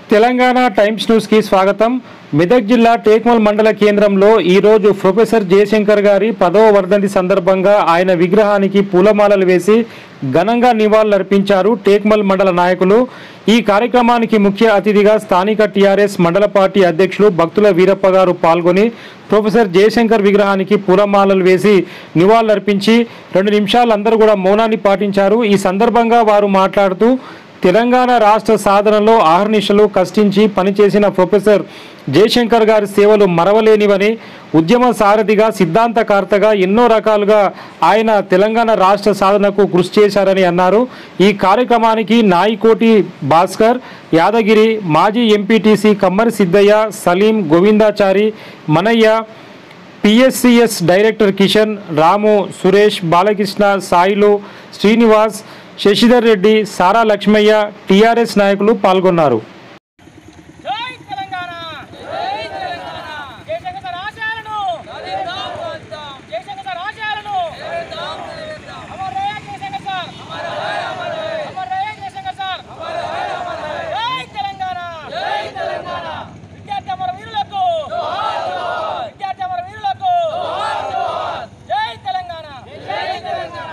Telangana times news కి స్వాగతం మెదక్ జిల్లా టేక్మల్ మండల కేంద్రంలో ఈ రోజు ప్రొఫెసర్ జయశంకర్ గారి పదవ వర్ధంతి సందర్భంగా ఆయన విగ్రహానికి పూలమాలలు వేసి ఘనంగా నివాళులర్పించారు టేక్మల్ మండల నాయకులు ఈ కార్యక్రమానికి ముఖ్య అతిథిగా స్థానిక టీఆర్ఎస్ మండల పార్టీ అధ్యక్షులు భక్తుల వీరప్ప గారు పాల్గొని ప్రొఫెసర్ జయశంకర్ విగ్రహానికి పూలమాలలు వేసి నివాళులర్పించి రెండు నిమిషాలు అందరూ కూడా మౌనాన్ని పాటించారు ఈ సందర్భంగా వారు మాట్లాడుతూ తెలంగాణ రాష్ట్ర సాధనలో ఆహర్నిశలు కష్టించి పనిచేసిన ప్రొఫెసర్ జయశంకర్ గారి సేవలు మరవలేనివని ఉద్యమ సారథిగా సిద్ధాంతకర్తగా ఎన్నో రకాలుగా ఆయన తెలంగాణ రాష్ట్ర సాధనకు కృషి చేశారని అన్నారు ఈ కార్యక్రమానికి నాయికోటి భాస్కర్ యాదగిరి మాజీ MPTC Kammari Siddaiah Saleem Govindachari Manaiah PSCS director Kishan Ramu Suresh Balakrishna Sailu Srinivas Sasidhar Reddy Sara Lakshmaiah TRS నాయకులు పాల్గొన్నారు జై తెలంగాణ జై తెలంగాణ జయశంకర్ ఆశయాలను జయశంకర్ ఆశయాలను అమర్ రయ జయశంకర్ సార్ అమర్ రయ జయశంకర్ సార్ జై తెలంగాణ జై తెలంగాణ విద్యార్థి అమర వీరులకు విద్యార్థి అమర వీరులకు జై తెలంగాణ జై తెలంగాణ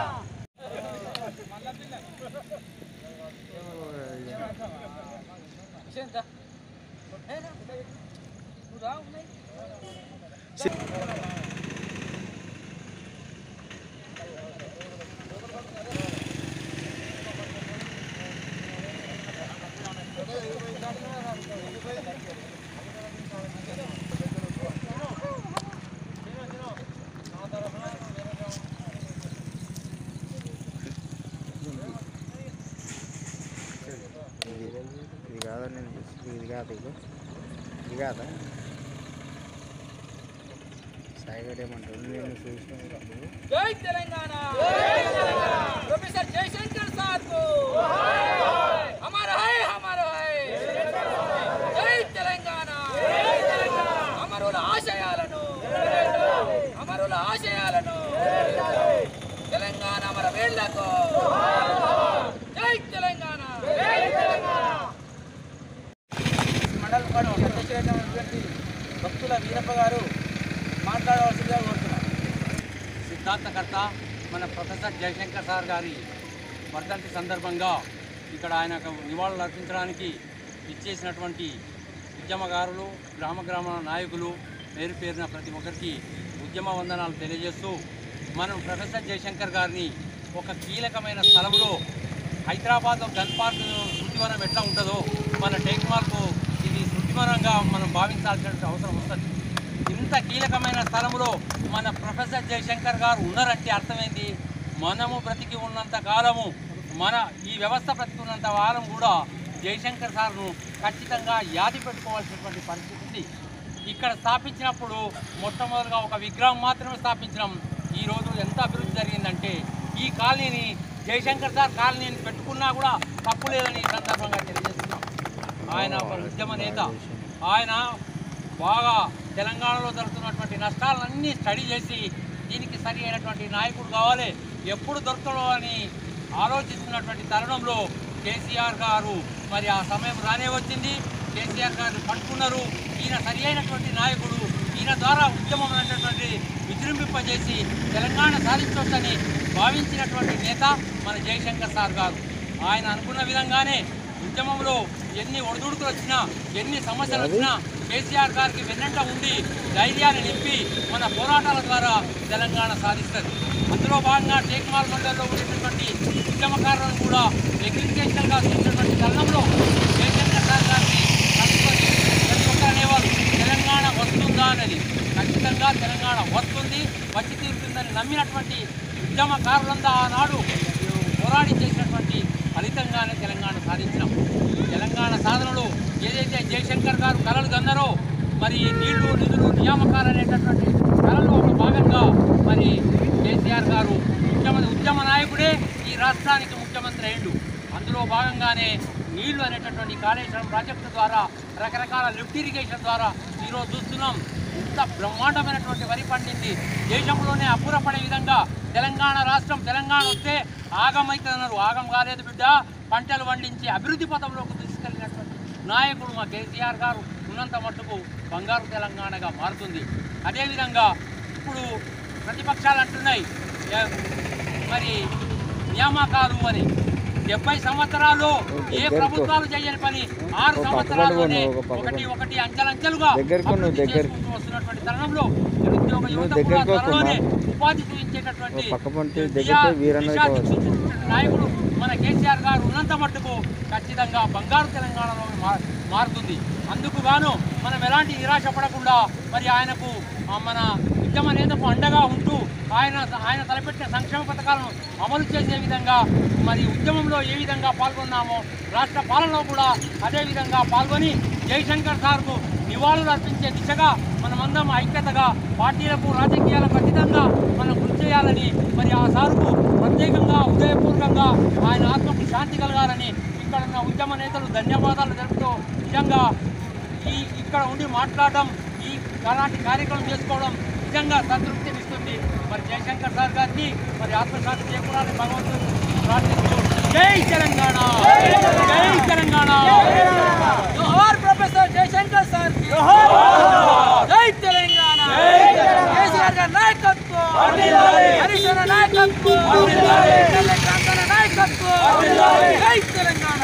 ఇది ఇది కాదా నేను చూసి- ఇది కాదు ఇది ఇది కాదా సాయిగడ్ ఏమంటాడు నేను చూసినప్పుడు జై తెలంగాణ ప్రొఫెసర్ జయశంకర్ సార్ को हमारा है हमारा है జై తెలంగాణ అమరుల ఆశయాలను అమరుల ఆశయాలను తెలంగాణ అమర వేళ్లకు జై తెలంగాణ జై తెలంగాణ మండల పార్టీ అధ్యక్షుడైనటువంటి భక్తుల వీరప్ప గారు మాట్లాడవలసిందిగా కోరుతున్నాను సిద్ధాంతకర్త మన ప్రొఫెసర్ జయశంకర్ సార్ గారి వర్ధంతి సందర్భంగా ఇక్కడ ఆయనకు నివాళులు అర్పించడానికి ఇచ్చేసినటువంటి ఉద్యమకారులు గ్రామ గ్రామ నాయకులు పేరు పేరున ప్రతి ఒక్కరికి ఉద్యమ వందనాలు తెలియజేస్తూ మనం ప్రొఫెసర్ జయశంకర్ గారిని ఒక కీలకమైన స్థలంలో హైదరాబాద్లో గన్ పార్క్ శృతివనం ఎట్లా ఉంటుందో మన టేక్ మార్కు ఇది శృతివనంగా మనం భావించాల్సిన అవసరం వస్తుంది ఇంత కీలకమైన స్థలంలో మన ప్రొఫెసర్ జయశంకర్ గారు ఉన్నారంటే అర్థమైంది మనము బ్రతికి ఉన్నంత కాలము మన ఈ వ్యవస్థ బ్రతికి ఉన్నంత కాలం కూడా జయశంకర్ సార్ను ఖచ్చితంగా యాది పెట్టుకోవాల్సినటువంటి పరిస్థితి ఉంది ఇక్కడ స్థాపించినప్పుడు మొట్టమొదటిగా ఒక విగ్రహం మాత్రమే స్థాపించడం ఈరోజు ఎంత అభివృద్ధి జరిగిందంటే ఈ కాలనీని జయశంకర్ సార్ కాలనీని పెట్టుకున్నా కూడా తప్పు లేదని ఈ సందర్భంగా తెలియజేస్తున్నాం ఆయన ఒక ఉద్యమ నేత ఆయన బాగా తెలంగాణలో జరుగుతున్నటువంటి నష్టాలన్నీ స్టడీ చేసి దీనికి సరి అయినటువంటి నాయకుడు కావాలి ఎప్పుడు దొరకడో అని ఆలోచిస్తున్నటువంటి తరుణంలో కేసీఆర్ గారు మరి ఆ సమయం రానే వచ్చింది కేసీఆర్ గారు పట్టుకున్నారు ఈయన సరి అయినటువంటి నాయకుడు ఈయన ద్వారా ఉద్యమం అనేటటువంటి విజృంభింపజేసి తెలంగాణ సాధించవచ్చని భావించినటువంటి నేత మన జయశంకర్ సార్ గారు ఆయన అనుకున్న విధంగానే ఉద్యమంలో ఎన్ని ఒడిదుడుకులు వచ్చినా ఎన్ని సమస్యలు వచ్చినా కేసీఆర్ గారికి వెన్నంట ఉండి ధైర్యాన్ని నింపి మన పోరాటాల ద్వారా తెలంగాణ సాధిస్తుంది అందులో భాగంగా టేక్మాల్ మండలిలో ఉండేటటువంటి ఉద్యమకారులను కూడా ఎగ్రికేషనల్గా చూసినటువంటి తరుణంలో జయశంకర్ సార్ గారిని కలుసుకొని ప్రతి ఒక్కరు అనేవారు తెలంగాణ వస్తుందా అనేది ఖచ్చితంగా తెలంగాణ వస్తుంది వచ్చి తీరుతుందని నమ్మినటువంటి ఉద్యమకారులంతా ఆనాడు పోరాడి చేసినటువంటి ఫలితంగానే తెలంగాణ సాధించినాం తెలంగాణ సాధనలో ఏదైతే జయశంకర్ గారు కలలు కన్నారో మరి నీళ్లు నిధులు నియామకాలు అనేటటువంటి కళలో ఒక భాగంగా మరి కేసీఆర్ గారు ఉద్యమ ఉద్యమ నాయకుడే ఈ రాష్ట్రానికి ముఖ్యమంత్రి అయ్యిండు అందులో భాగంగానే నీళ్లు అనేటటువంటి కాళేశ్వరం ప్రాజెక్టు ద్వారా రకరకాల లిఫ్ట్ ఇరిగేషన్ ద్వారా ఈరోజు చూస్తున్నాం ఇంత బ్రహ్మాండమైనటువంటి వరి పండింది దేశంలోనే అప్పురపడే విధంగా తెలంగాణ రాష్ట్రం తెలంగాణ వస్తే ఆగం అవుతుందన్నారు ఆగం కాలేదు బిడ్డ పంటలు పండించి అభివృద్ధి పథంలోకి తీసుకెళ్ళినటువంటి నాయకుడు మా కేసీఆర్ గారు ఉన్నంత మట్టుకు బంగారు తెలంగాణగా మారుతుంది అదేవిధంగా ఇప్పుడు ప్రతిపక్షాలు అంటున్నాయి ఏ- మరి నియామకాలు అని డెబ్బై సంవత్సరాలు ఏ ప్రభుత్వాలు చేయని పని ఆరు సంవత్సరాల్లోనే ఒకటి ఒకటి అంచెలంచెలుగా దగ్గరకు నువ్వు అభివృద్ధి దగ్గరకు. చేసుకుంటూ వస్తున్నటువంటి తరుణంలో నిరుద్యోగ యువత కూడా దగ్గరకు ఒక త్వరలోనే మాట. ఉపాధి చూపించేటటువంటి ఓ పక్క పొంటి దిశ- దగ్గరికి వీరన్న దిశా కావచ్చు. దిక్సూచినటువంటి నాయకుడు మన కేసీఆర్ గారు ఉన్నంత మట్టుకు ఖచ్చితంగా బంగారు తెలంగాణలో మా- మారుతుంది అందుకు గాను మనం ఎలాంటి నిరాశ పడకుండా మరి ఆయనకు ఆ, మన ఉద్యమ నేతకు అండగా ఉంటూ ఆయన ఆయన తలపెట్టిన సంక్షేమ పథకాలను అమలు చేసే విధంగా మరి ఉద్యమంలో ఏ విధంగా పాల్గొన్నామో రాష్ట్ర పాలనలో కూడా అదే విధంగా పాల్గొని జయశంకర్ సార్కు నివాళులు అర్పించే దిశగా మనమందరం ఐక్యతగా పార్టీలకు రాజకీయాలకు అతీతంగా మనం కృషి చేయాలని మరి ఆ సారుకు ప్రత్యేకంగా హృదయపూర్వకంగా ఆయన ఆత్మకు శాంతి కలగాలని ఇక్కడ ఉన్న ఉద్యమ నేతలు ధన్యవాదాలు తెలుపుతూ నిజంగా ఈ ఇక్కడ ఉండి మాట్లాడడం ఈ అలాంటి కార్యక్రమం చేసుకోవడం నిజంగా సంతృప్తినిస్తుంది మరి జయశంకర్ సార్ గారికి మరి ఆత్మశాంతి చేకూరాలని భగవంతుడు ప్రార్థిస్తూ జై తెలంగాణ జై తెలంగాణ జోహార్ ప్రొఫెసర్ జయశంకర్ సార్ కి జై తెలంగాణ కేసీఆర్ గారి నాయకత్వం హరీష్ అన్న నాయకత్వం తెలంగాణ నాయకత్వం జై తెలంగాణ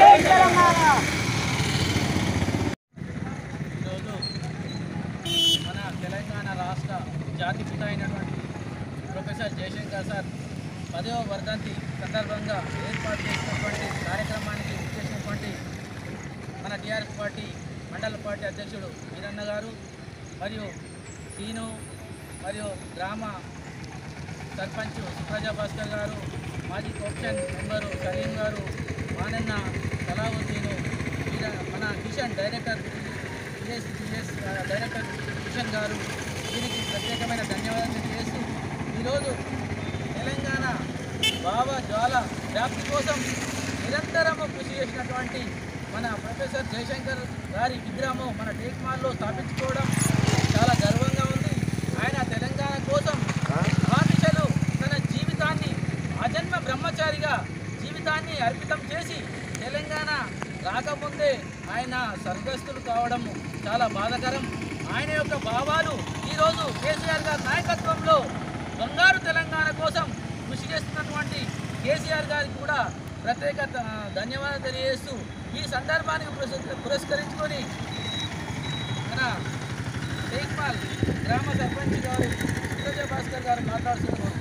ఈరోజు మన తెలంగాణ రాష్ట్ర జాతిపిత అయినటువంటి ప్రొఫెసర్ జయశంకర్ సార్ పదవ వర్ధంతి సందర్భంగా ఏర్పాటు చేసినటువంటి కార్యక్రమానికి చేసినటువంటి మన టీఆర్ఎస్ పార్టీ మండల పార్టీ అధ్యక్షుడు వీరన్న గారు మరియు సీను మరియు గ్రామ సర్పంచ్ సుప్రజా భాస్కర్ గారు మాజీ కోప్షన్ మెంబరు సలీం గారు మానన్న సలావుద్దీను వీర మన Kishan director TS TS director Kishan గారు దీనికి ప్రత్యేకమైన ధన్యవాదాలు తెలియజేస్తూ ఈరోజు తెలంగాణ భావ జ్వాల వ్యాప్తి కోసం నిరంతరము కృషి చేసినటువంటి మన ప్రొఫెసర్ జయశంకర్ గారి విగ్రహము మన టేక్మాల్లో స్థాపించుకోవడం చాలా గర్వంగా ఉంది ఆయన తెలంగాణ కోసం ఆదిశలు తన జీవితాన్ని అజన్మ బ్రహ్మచారిగా జీవితాన్ని అర్పితం చేసి తెలంగాణ రాకముందే ఆయన స్వర్గస్థులు కావడం చాలా బాధాకరం ఆయన యొక్క భావాలు ఈరోజు కేసీఆర్ గారి నాయకత్వంలో బంగారు తెలంగాణ కోసం కృషి చేస్తున్నటువంటి కేసీఆర్ గారికి కూడా ప్రత్యేక ధ- ధన్యవాదాలు తెలియజేస్తూ ఈ సందర్భానికి పురస్- పురస్కరించుకొని మన టేక్మాల్ గ్రామ సర్పంచ్ గారు సుప్రజ భాస్కర్ గారు మాట్లాడుతున్నారు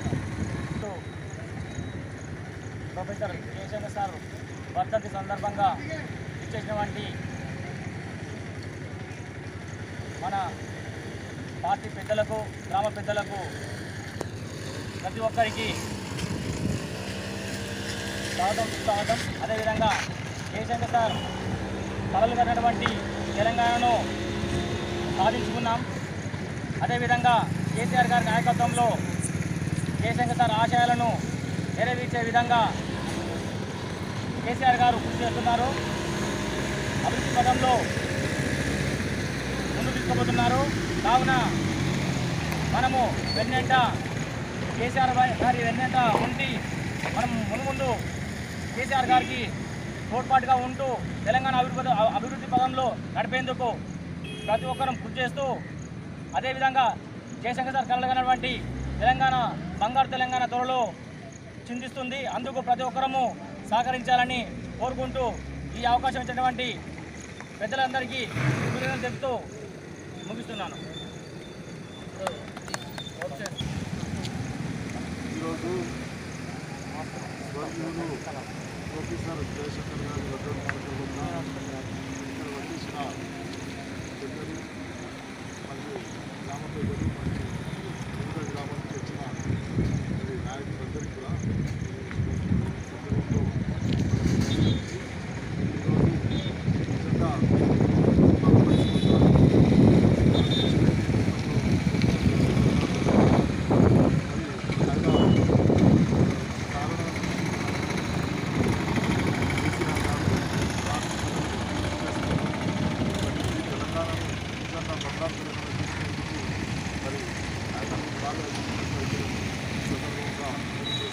ప్రొఫెసర్ జయశంకర్ సార్ వర్ధంతి సందర్భంగా ఇచ్చేసినటువంటి మన పార్టీ పెద్దలకు గ్రామ పెద్దలకు ప్రతి ఒక్కరికి స్వాగతం స్వాగతం అదేవిధంగా జయశంకర్ సార్ కలలు కన్నటువంటి తెలంగాణను సాధించుకున్నాం అదేవిధంగా కేసీఆర్ గారి నాయకత్వంలో జయశంకర్ సార్ ఆశయాలను నెరవేర్చే విధంగా కేసీఆర్ గారు కృషి చేస్తున్నారు అభివృద్ధి పదంలో ముందు తీసుకుపోతున్నారు కావున మనము వెన్నెంట కేసీఆర్ గారి గారి వెన్నెంట ఉండి మనం మునుముందు కేసీఆర్ గారికి తోడ్పాటుగా ఉంటూ తెలంగాణ అభివృద్ధి అభివృద్ధి పదంలో నడిపేందుకు ప్రతి ఒక్కరం కృషి చేస్తూ అదేవిధంగా జయశంకర్ సార్ కలగనటువంటి తెలంగాణ బంగారు తెలంగాణ త్వరలో చిందిస్తుంది అందుకు ప్రతి ఒక్కరము సహకరించాలని కోరుకుంటూ ఈ అవకాశం ఇచ్చినటువంటి పెద్దలందరికీ కృతజ్ఞతలు తెలుపుతూ ముగిస్తున్నాను ఈరోజు స్వర్గీయులు ప్రొఫెసర్ జయశంకర్ గారి వద్ద సందర్భంగా ఇక్కడ వచ్చేసిన పెద్దలు మరియు గ్రామ పెద్దలు మరియు వివిధ గ్రామాల నుంచి వచ్చిన మరి నాయకులందరికీ కూడా సందర్భంలో ఈరోజు నిజంగా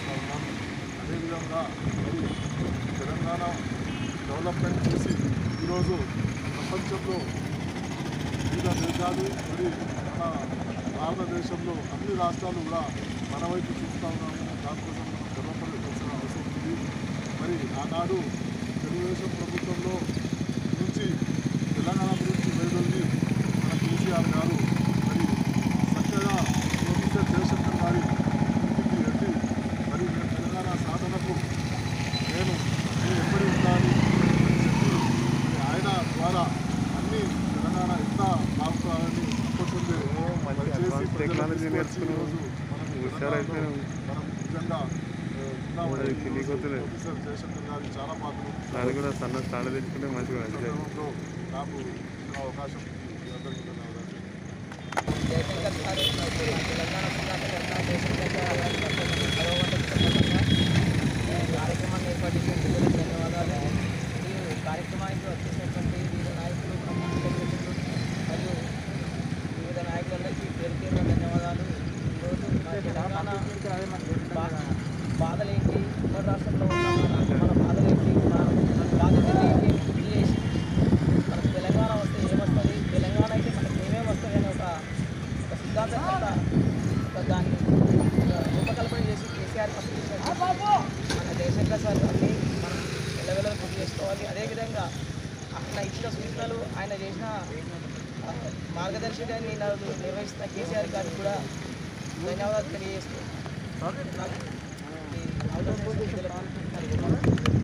అదేవిధంగా మరి తెలంగాణ డెవలప్మెంట్ చేసి ఈరోజు ప్రపంచంలో వివిధ దేశాలు మరి మన భారతదేశంలో అన్ని రాష్ట్రాలు కూడా మన వైపు చూస్తూ ఉన్నాము దానికోసం మనం గర్వపడాల్సిన అవసరం ఉంది మరి ఆనాడు తెలుగుదేశం ప్రభుత్వంలో నుంచి తెలంగాణ గురించి వేదొంది మన కేసీఆర్ గారు మరి చక్కగా ప్రొఫెసర్ జయశంకర్ గారి ఇంటికి వెళ్ళి మరి నేను తెలంగాణ సాధనకు నేను నేను ఎప్పటి ఉండాలి అని చెప్పి మరి ఆయన ద్వారా అన్ని తెలంగాణ ఎంత బాగుండాలని తప్పకుండా మరి చేసి ప్రజలకు తీసుకొచ్చి ఈరోజు మనకు తెలంగాణలో మనం నిజంగా ఆ, ఉన్నామని ప్రొఫెసర్ జయశంకర్ గారి చాలా పాత్రలు అది కూడా సన్న స్టాండ్ తెచ్చుకుంటే మంచిగా ఈ సందర్భంలో నాకు ఈ అవకాశం ఈ అందరికీ ధన్యవాదాలు జయశంకర్ సార్ తెలంగాణ సిద్ధాంతకర్త జయశంకర్ గారి పదవ వందల సందర్భంగా ఈ కార్యక్రమాన్ని ఏర్పాటు చేసినందుకు ధన్యవాదాలు మరియు కార్యక్రమానికి వచ్చేసినటువంటి వివిధ నాయకులు బ్రహ్మాండ తెలుగుదేశం మరియు వివిధ నాయకులందరికీ పేరు పేరున ధన్యవాదాలు ఈరోజు మన తెలంగాణ బా- బాధలేంటి ఉమ్మడి రాష్ట్రంలో ఉన్న మన మన బాధలేంటి మన బాధ్యతలు ఏంటి గుర్తు చేసి మనకు తెలంగాణ వస్తే ఏమొస్తుంది తెలంగాణ అయితే మనకి ఏమేమి వస్తుంది అనే ఒక ఒక సిద్ధాంతకర్త ఒక దాన్ని ఒక రూపకల్పన చేసి కేసీఆర్ ఫస్ట్ చేసినట్టు మన జయశంకర్ సార్ అన్ని మనం ఎల్లవెల్ల గుర్తు చేసుకోవాలి అదేవిధంగా ఆయన ఇచ్చిన సూచనలు ఆయన చేసిన ఆ, మార్గదర్శకాన్ని నాకు నిర్వహిస్తున్న కేసీఆర్ గారికి కూడా ధన్యవాదాలు తెలియజేస్తూ నాకు ఈ అవకాశం ఇచ్చినందుకు